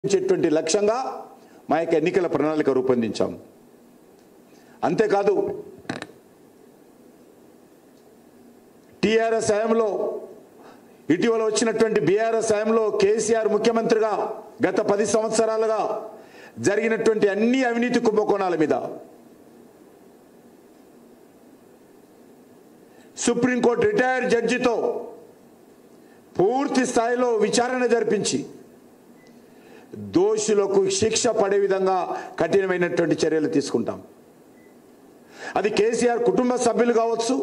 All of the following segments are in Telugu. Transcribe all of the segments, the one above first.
ఇచ్చేటువంటి లక్ష్యంగా మా యొక్క ఎన్నికల ప్రణాళిక రూపొందించాం అంతేకాదు టీఆర్ఎస్ హయాంలో ఇటీవల వచ్చినటువంటి బీఆర్ఎస్ హయాంలో కేసీఆర్ ముఖ్యమంత్రిగా గత పది సంవత్సరాలుగా జరిగినటువంటి అన్ని అవినీతి కుంభకోణాల మీద సుప్రీంకోర్టు రిటైర్డ్ జడ్జితో పూర్తి స్థాయిలో విచారణ జరిపించి దోషులకు శిక్ష పడే విధంగా కఠినమైనటువంటి చర్యలు తీసుకుంటాం అది కేసీఆర్ కుటుంబ సభ్యులు కావచ్చు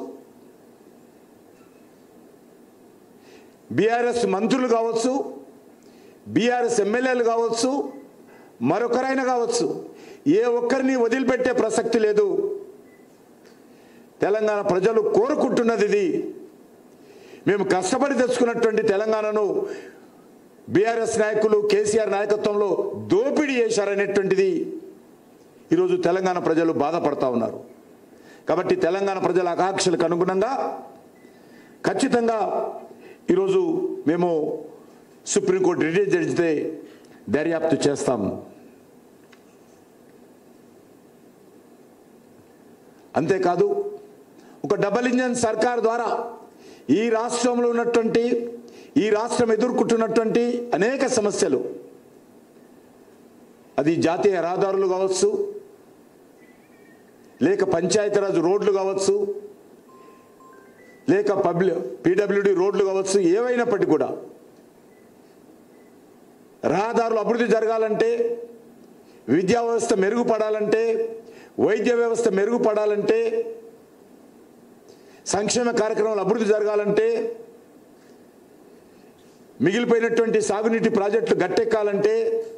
బీఆర్ఎస్ మంత్రులు కావచ్చు బీఆర్ఎస్ ఎమ్మెల్యేలు కావచ్చు మరొకరైనా కావచ్చు ఏ ఒక్కరిని వదిలిపెట్టే ప్రసక్తి లేదు తెలంగాణ ప్రజలు కోరుకుంటున్నది ఇది మేము కష్టపడి తెచ్చుకున్నటువంటి తెలంగాణను బీఆర్ఎస్ నాయకులు కేసీఆర్ నాయకత్వంలో దోపిడీ చేశారనేటువంటిది ఈరోజు తెలంగాణ ప్రజలు బాధపడతా ఉన్నారు కాబట్టి తెలంగాణ ప్రజల ఆకాంక్షలకు అనుగుణంగా ఖచ్చితంగా ఈరోజు మేము సుప్రీంకోర్టు రిటైర్ జడ్జితే దర్యాప్తు చేస్తాము అంతేకాదు ఒక డబల్ ఇంజన్ సర్కార్ ద్వారా ఈ రాష్ట్రంలో ఉన్నటువంటి ఈ రాష్ట్రం ఎదుర్కొంటున్నటువంటి అనేక సమస్యలు అది జాతీయ రహదారులు కావచ్చు లేక పంచాయతీరాజ్ రోడ్లు కావచ్చు లేక పబ్లిక్ పీడబ్ల్యూడి రోడ్లు కావచ్చు ఏవైనప్పటికీ కూడా రహదారులు అభివృద్ధి జరగాలంటే విద్యా వ్యవస్థ మెరుగుపడాలంటే వైద్య వ్యవస్థ మెరుగుపడాలంటే సంక్షేమ కార్యక్రమాలు అభివృద్ధి జరగాలంటే మిగిలిపోయినటువంటి సాగునీటి ప్రాజెక్టులు గట్టెక్కాలంటే